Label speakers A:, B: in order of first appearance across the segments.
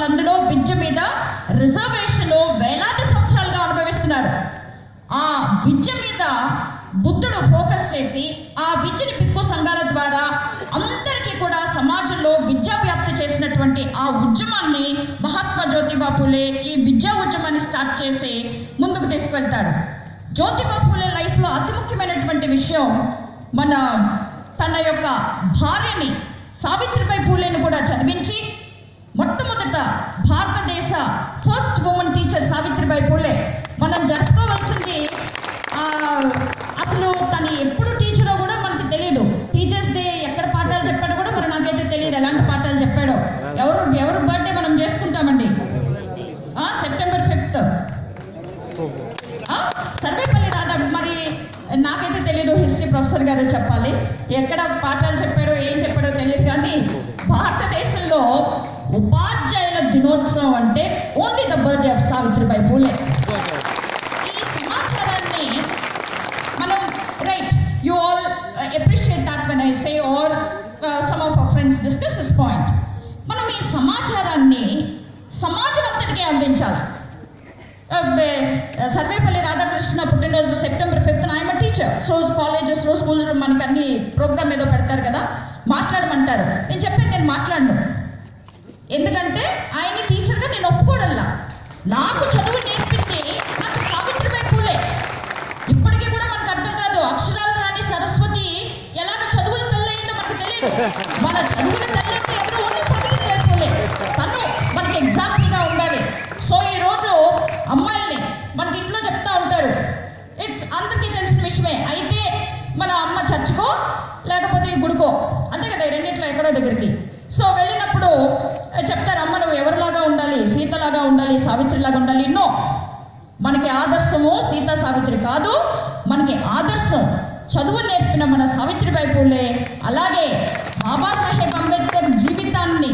A: వాళ్ళు అందులో విద్య మీద రిజర్వేషన్ వేలాది సంవత్సరాలుగా అనుభవిస్తున్నారు ఆ విద్య మీద బుద్ధుడు ఫోకస్ చేసి ఆ విద్యని పిక్కు సంఘాల ద్వారా అందరికీ కూడా సమాజంలో విద్యా వ్యాప్తి చేసినటువంటి ఆ ఉద్యమాన్ని మహాత్మా జ్యోతిబా పూలే ఈ విద్యా ఉద్యమాన్ని స్టార్ట్ చేసి ముందుకు తీసుకెళ్తాడు జ్యోతిబా పూలే లైఫ్లో అతి ముఖ్యమైనటువంటి విషయం మన తన యొక్క భార్యని సావిత్రిబాయి పూలేని కూడా చదివించి మొట్టమొదట భారతదేశ first women teacher Savitribai Phule మనం జరుపుకోవాల్సింది ఆ, అసలు తను ఎప్పుడు టీచరో కూడా మనకి తెలియదు టీచర్స్ డే ఎక్కడ పాఠాలు చెప్పాడో కూడా మరి నాకైతే తెలియదు ఎలాంటి పాఠాలు చెప్పాడో ఎవరు ఎవరు బర్త్డే మనం చేసుకుంటామండి ఆ, సెప్టెంబర్ ఫిఫ్త్ సర్వేపల్లి రాధా మరి నాకైతే తెలియదు హిస్టరీ ప్రొఫెసర్ గారు చెప్పాలి ఎక్కడ పాఠాలు చెప్పాడో ఏం చెప్పాడో తెలియదు కానీ భారతదేశంలో ఉపాధ్యాయుల దినోత్సవం అంటే only the birthday of Savitribai Phule ఈ సమాచారాన్ని మనం right you all appreciate that when I say are some of our friends discuss this point మనం ఈ సమాచారాన్ని సమాజం అంతటికీ అందించాలి సర్వేపల్లి రాధాకృష్ణ పుట్టినరోజు సెప్టెంబర్ ఫిఫ్త్ ఆయన టీచర్ సో కాలేజెస్లో స్కూల్స్లో మనకి అన్ని ప్రోగ్రామ్ ఏదో పెడతారు కదా మాట్లాడమంటారు నేను చెప్పాను నేను మాట్లాడను ఎందుకంటే ఆయన టీచర్గా నేను ఒప్పుకోవడల్లా నాకు చదువు నేర్పింది నాకు సావిత్రిబాయి పూలే ఇప్పటికీ కూడా మనకు అర్థం కాదు అక్షరాలు రాని సరస్వతి ఎలాగ చదువులు తల్లయిందో మనకు తెలియదు మన చదువుల తల్లి అంటే ఎవరు ఓన్లీ సావిత్రిబాయి పూలే తను మనకి ఎగ్జాంపుల్గా ఉండాలి సో ఈ రోజు అమ్మాయిల్ని మనకి ఇంట్లో చెప్తా ఉంటారు ఇట్స్ అందరికీ తెలిసిన విషయమే అయితే మన అమ్మ చర్చ్కో లేకపోతే ఈ గుడికో అంతే కదా ఈ రెండిట్లో ఎక్కడో దగ్గరికి సో వెళ్ళినప్పుడు ఆ, చెప్తారు అమ్మ నువ్వు ఎవరిలాగా ఉండాలి సీతలాగా ఉండాలి సావిత్రిలాగా ఉండాలి నో మనకి ఆదర్శము సీత సావిత్రి కాదు మనకి ఆదర్శం చదువు నేర్పిన మన సావిత్రిబాయి పూలే అలాగే బాబాసాహెబ్ అంబేద్కర్ జీవితాన్ని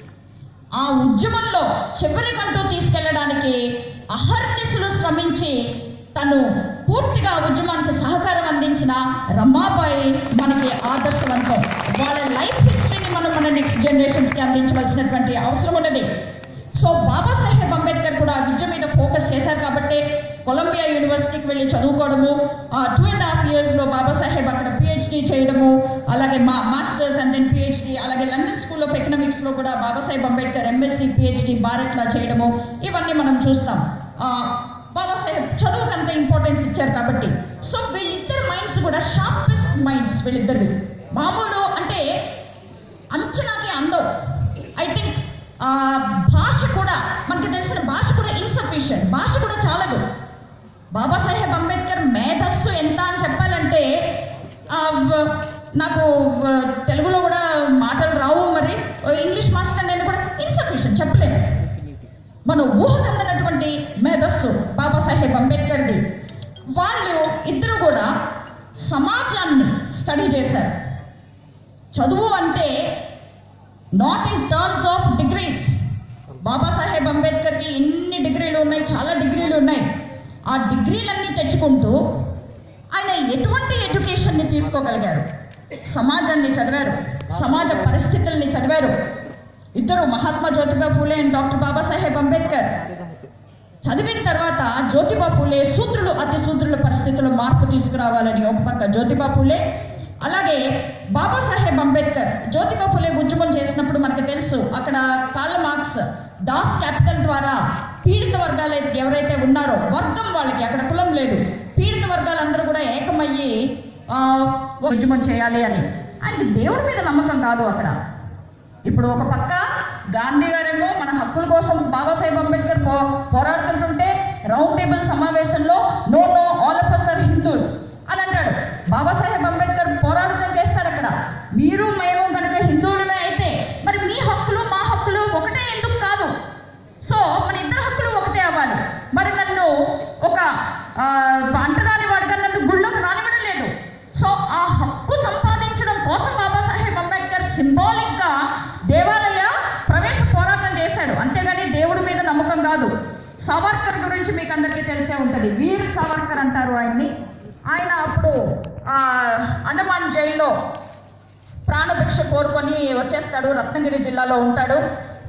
A: ఆ ఉద్యమంలో చివరికంటూ తీసుకెళ్ళడానికి అహర్నిశలు శ్రమించి తను పూర్తిగా ఆ ఉద్యమానికి సహకారం అందించిన రమాబాయి మనకి ఆదర్శవంతం వాళ్ళ లైఫ్ హిస్టరీని మనం మన నెక్స్ట్ జనరేషన్స్కి అందించవలసినటువంటి అవసరం ఉన్నది సో బాబాసాహెబ్ అంబేద్కర్ కూడా విద్య మీద ఫోకస్ చేశారు కాబట్టి కొలంబియా యూనివర్సిటీకి వెళ్ళి చదువుకోవడము ఆ టూ అండ్ హాఫ్ ఇయర్స్లో బాబాసాహెబ్ అక్కడ పిహెచ్డి చేయడము అలాగే మా మాస్టర్స్ అండ్ దెన్ పిహెచ్డి అలాగే లండన్ స్కూల్ ఆఫ్ ఎకనామిక్స్లో కూడా బాబాసాహెబ్ అంబేద్కర్ ఎంఎస్సి పిహెచ్డి భారత్లా చేయడము ఇవన్నీ మనం చూస్తాం ఆ, బాబాసాహెబ్ చదువుకు అంత ఇంపార్టెన్స్ ఇచ్చారు కాబట్టి సో వీళ్ళిద్దరు మైండ్స్ కూడా షార్పెస్ట్ మైండ్స్ వీళ్ళిద్దరివి మామూలు అంటే అంచనాకి అందవు ఐ థింక్ భాష కూడా మనకి తెలిసిన భాష కూడా ఇన్సఫిషియంట్ భాష కూడా చాలదు బాబాసాహెబ్ అంబేద్కర్ మేధస్సు ఎంత అని చెప్పాలంటే ఆ, వ- నాకు వ, తెలుగులో కూడా మాటలు రావు మరి ఇంగ్లీష్ మాస్టర్ నేను కూడా ఇన్సఫిషియంట్ చెప్పలేను మన ఊహకందనటువంటి మేధస్సు బాబాసాహెబ్ అంబేద్కర్ది వాళ్ళు ఇద్దరు కూడా సమాజాన్ని స్టడీ చేశారు చదువు అంటే not in terms of degrees Babasaheb అంబేద్కర్కి ఎన్ని డిగ్రీలు ఉన్నాయి చాలా డిగ్రీలు ఉన్నాయి ఆ డిగ్రీలన్నీ తెచ్చుకుంటూ ఆయన ఎటువంటి ఎడ్యుకేషన్ని తీసుకోగలిగారు సమాజాన్ని చదివారు సమాజ పరిస్థితుల్ని చదివారు ఇద్దరు మహాత్మా జ్యోతిబా ఫూలే అండ్ డాక్టర్ బాబాసాహెబ్ అంబేద్కర్ చదివిన తర్వాత జ్యోతిబా ఫూలే శూద్రులు అతి శూద్రుల పరిస్థితుల్లో మార్పు తీసుకురావాలని ఒక పక్క జ్యోతిబా ఫూలే అలాగే బాబాసాహెబ్ అంబేద్కర్ జ్యోతిబా ఫూలే ఉద్యమం చేసినప్పుడు మనకు తెలుసు అక్కడ కాళ్ళ మార్క్స్ దాస్ క్యాపిటల్ ద్వారా పీడిత వర్గాలు ఎవరైతే ఉన్నారో వర్గం వాళ్ళకి అక్కడ కులం లేదు పీడిత వర్గాలందరూ కూడా ఏకమయ్యి ఆ, ఉద్యమం చేయాలి అని ఆయనకి దేవుడి మీద నమ్మకం కాదు అక్కడ ఇప్పుడు ఒక పక్క గాంధీ గారేమో మన హక్కుల కోసం బాబాసాహెబ్ అంబేద్కర్ పో పోరాడుతుంటుంటే రౌండ్ టేబుల్ సమావేశంలో no no all of us are Hindus అని అంటాడు బాబాసాహెబ్ అంబేద్కర్ పోరాటం చేస్తాడు అక్కడ మీరు మేము కనుక హిందువులమే అయితే మరి మీ హక్కులు మా హక్కులు ఒకటే ఎందుకు కాదు సో మన ఇద్దరు హక్కులు ఒకటే అవ్వాలి మరి నన్ను ఒక ఆ, అంటరాని వాడిగా నన్ను గుళ్ళోకి రానివ్వడం లేదు సో ఆ హక్కు సంపాదించడం కోసం బాబాసాహెబ్ అంబేద్కర్ సింబాలిక్ గా దేవాలయ ప్రవేశ పోరాటం చేశాడు అంతేగాని దేవుడి మీద నమ్మకం కాదు సావర్కర్ గురించి మీకు అందరికీ తెలిసే ఉంటుంది వీర్ సావర్కర్ అంటారు ఆయన్ని ఆయన అప్పుడు ఆ, అండమాన్ జైల్లో ప్రాణభిక్ష కోరుకొని వచ్చేస్తాడు రత్నగిరి జిల్లాలో ఉంటాడు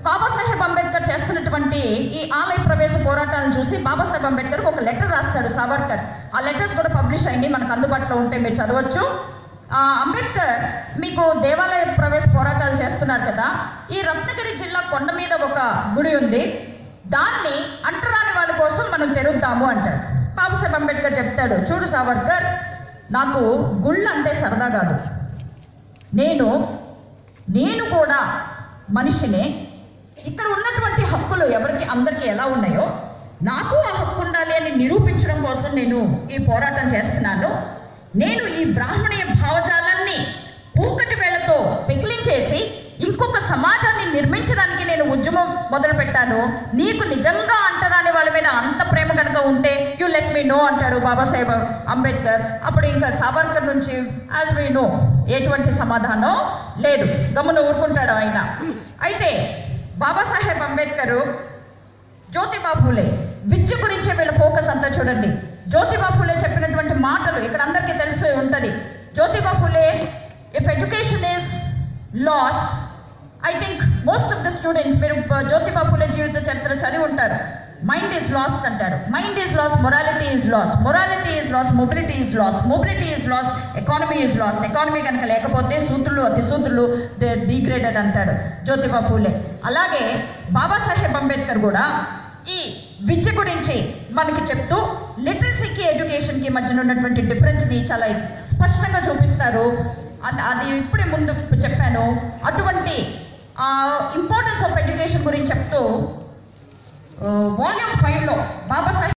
A: బాబాసాహెబ్ అంబేద్కర్ చేస్తున్నటువంటి ఈ ఆలయ ప్రవేశ పోరాటాలను చూసి బాబాసాహెబ్ అంబేద్కర్ ఒక లెటర్ రాస్తాడు సావర్కర్ ఆ లెటర్స్ కూడా పబ్లిష్ అయింది మనకు అందుబాటులో ఉంటే మీరు చదవచ్చు ఆ, అంబేద్కర్ మీకు దేవాలయ ప్రవేశ పోరాటాలు చేస్తున్నారు కదా ఈ రత్నగిరి జిల్లా కొండ మీద ఒక గుడి ఉంది దాన్ని అంటరాని వాళ్ళ కోసం మనం తెరుద్దాము అంటాడు బాబాసాహెబ్ అంబేద్కర్ చెప్తాడు చూడు సావర్కర్ నాకు గుళ్ళు అంటే సరదా కాదు నేను నేను కూడా మనిషినే ఇక్కడ ఉన్నటువంటి హక్కులు ఎవరికి అందరికీ ఎలా ఉన్నాయో నాకు ఆ హక్కు ఉండాలి అని నిరూపించడం కోసం నేను ఈ పోరాటం చేస్తున్నాను నేను ఈ బ్రాహ్మణీయ భావజాలాన్ని పూకటి వేళ్లతో పెకిలించేసి ఇంకొక సమాజాన్ని నిర్మించడానికి నేను ఉద్యమం మొదలు పెట్టాను నీకు నిజంగా అంటరాని వాళ్ళ మీద అంత ప్రేమ కనుక ఉంటే యు లెట్ మీ నో అంటాడు బాబాసాహెబ్ అంబేద్కర్ అప్పుడు ఇంకా సావర్కర్ నుంచి యాజ్ వీ నో ఎటువంటి సమాధానం లేదు గమ్మున ఊరుకుంటాడు ఆయన అయితే బాబాసాహెబ్ అంబేద్కర్ జ్యోతిబా ఫూలే విద్య గురించే వీళ్ళ ఫోకస్ అంతా చూడండి జ్యోతిబా ఫూలే చెప్పినటువంటి మాటలు ఇక్కడ అందరికీ తెలిసి ఉంటుంది Jyotiba Phule if education is lost I think most of the students మీరు బ- జ్యోతిబా ఫూలే జీవిత చరిత్ర చదివి ఉంటారు మైండ్ ఈజ్ లాస్ట్ అంటారు mind is lost morality is lost morality is lost mobility is lost mobility is lost economy is lost economy కనుక లేకపోతే సూత్రులు అతి సూత్రులు దే డిగ్రేడెడ్ అంటాడు జ్యోతిబా ఫూలే అలాగే బాబాసాహెబ్ అంబేద్కర్ కూడా ఈ విద్య గురించి మనకి చెప్తూ లిటరసీకి ఎడ్యుకేషన్కి మధ్యన ఉన్నటువంటి డిఫరెన్స్ని చాలా స్పష్టంగా చూపిస్తారు అది అది ఇప్పుడే ముందు చెప్పాను అటువంటి ఇంపార్టెన్స్ ఆఫ్ ఎడ్యుకేషన్ గురించి చెప్తూ వాల్యూమ్ ఫైవ్లో బాబాసాహెబ్